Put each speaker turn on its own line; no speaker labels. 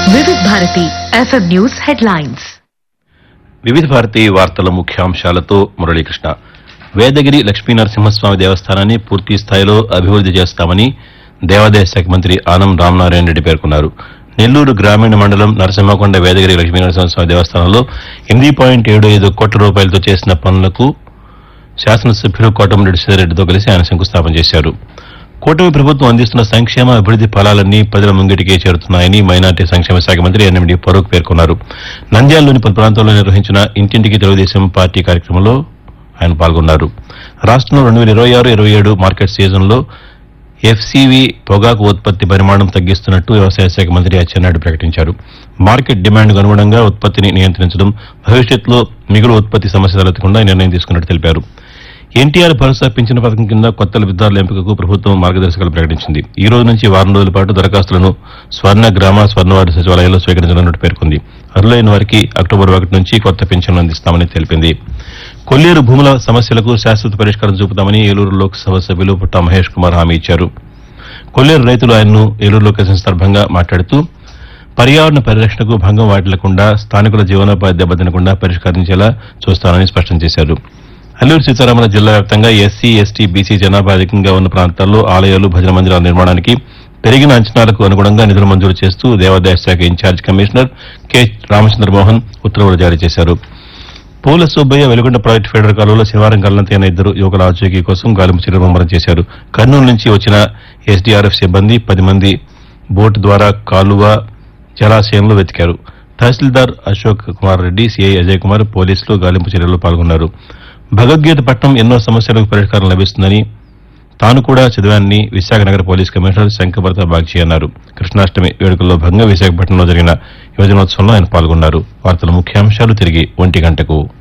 వివిధ Bharati FM news headlines
వివిధ భారతి వార్తల ముఖ్యాంశాలతో మురళీకృష్ణ వేదగిరి లక్ష్మీ నరసింహస్వామి దేవస్థానాన్ని పూర్తి స్థాయిలో అభివృద్ది చేస్తామని దేవాదాయ శాఖ మంత్రి ఆనం రామనారాయణ రెడ్డి పేర్కొన్నారు నెల్లూరు గ్రామీణ మండలం నరసింహకొండ వేదగిరి లక్ష్మీ నరసింహస్వామి దేవస్థానంలో ఎనిమిది పాయింట్ ఏడు ఐదు కోట్ల రూపాయలతో చేసిన పనులకు శాసనసభ్యులు కోటమిరెడ్డి సీతారెడ్డితో కలిసి ఆయన శంకుస్థాపన చేశారు కూటమి ప్రభుత్వం అందిస్తున్న సంక్షేమ అభివృద్ది ఫలాలన్నీ ప్రజల ముంగిటికే చేరుతున్నాయని మైనార్టీ సంక్షేమ శాఖ మంత్రి ఎన్ఎండి ఫరూక్ పేర్కొన్నారు నంద్యాలలోని పలు ప్రాంతాల్లో నిర్వహించిన ఇంటింటికి తెలుగుదేశం పార్టీ కార్యక్రమంలో ఆయన పాల్గొన్నారు రాష్ట్రంలో రెండు వేల ఇరవై ఆరు ఇరవై ఏడు మార్కెట్ సీజన్లో ఎఫ్సీవీ పొగాకు ఉత్పత్తి పరిమాణం తగ్గిస్తున్నట్టు వ్యవసాయ శాఖ మంత్రి అచ్చెన్నాయుడు ప్రకటించారు మార్కెట్ డిమాండ్కు అనుగుణంగా ఉత్పత్తిని నియంత్రించడం భవిష్యత్తులో మిగులు ఉత్పత్తి సమస్య తలెత్తకుండా ఈ నిర్ణయం తీసుకున్నట్టు తెలిపారు ఎన్టీఆర్ భరోసా పింఛన్ పథకం కింద కొత్త లబ్దిదారుల ఎంపికకు ప్రభుత్వం మార్గదర్శకాలు ప్రకటించింది ఈ రోజు నుంచి వారం రోజుల పాటు దరఖాస్తులను స్వర్ణ గ్రామ స్వర్ణవార్డు సచివాలయాల్లో స్వీకరించనున్నట్టు పేర్కొంది అర్హులైన వారికి అక్టోబర్ ఒకటి నుంచి కొత్త పింఛన్లు అందిస్తామని తెలిపింది కొల్లేరు భూముల సమస్యలకు శాశ్వత పరిష్కారం చూపుతామని ఏలూరు లోక్సభ సభ్యులు పుట్టా మహేష్ కుమార్ హామీ ఇచ్చారు కొల్లేరు రైతులు ఆయన్ను ఏలూరులో కలిసిన సందర్భంగా మాట్లాడుతూ పర్యావరణ పరిరక్షణకు భంగం వాటిల్లకుండా స్థానికుల జీవనోపాధి దెబ్బతినకుండా పరిష్కరించేలా చూస్తానని స్పష్టం చేశారు అల్లూరు సీతారామల జిల్లా వ్యాప్తంగా ఎస్సీ ఎస్టీ బీసీ జనాభా అధికంగా ఉన్న ప్రాంతాల్లో ఆలయాలు భజన మందిరాల నిర్మాణానికి పెరిగిన అంచనాలకు అనుగుణంగా నిధులు మంజూరు చేస్తూ దేవాదాయ శాఖ ఇన్ఛార్జ్ కమిషనర్ కె రామచంద్రమోహన్ ఉత్తర్వులు జారీ చేశారు పూల సుబ్బయ్య వెలుగొండ ప్రాజెక్టు ఫెడరల్ కాలువలో శనివారం గల్లంతైన ఇద్దరు యువకుల ఆచూకీ కోసం గాలింపు చర్యలు ముమ్మరం చేశారు కర్నూలు నుంచి వచ్చిన ఎస్డీఆర్ఎఫ్ సిబ్బంది పది మంది బోటు ద్వారా కాలువ జలాశయంలో వెతికారు తహసీల్దార్ అశోక్ కుమార్ రెడ్డి సిఐ అజయ్ కుమార్ పోలీసులు గాలింపు చర్యల్లో పాల్గొన్నారు భగవద్గీత పట్టణం ఎన్నో సమస్యలకు పరిష్కారం లభిస్తుందని తాను కూడా చదివానని విశాఖ నగర పోలీస్ కమిషనర్ శంకభరత బాగ్చి అన్నారు కృష్ణాష్టమి వేడుకల్లో భాగంగా విశాఖపట్నంలో జరిగిన యువజనోత్సవంలో ఆయన పాల్గొన్నారు వార్తల ముఖ్యాంశాలు తిరిగి ఒంటి గంటకు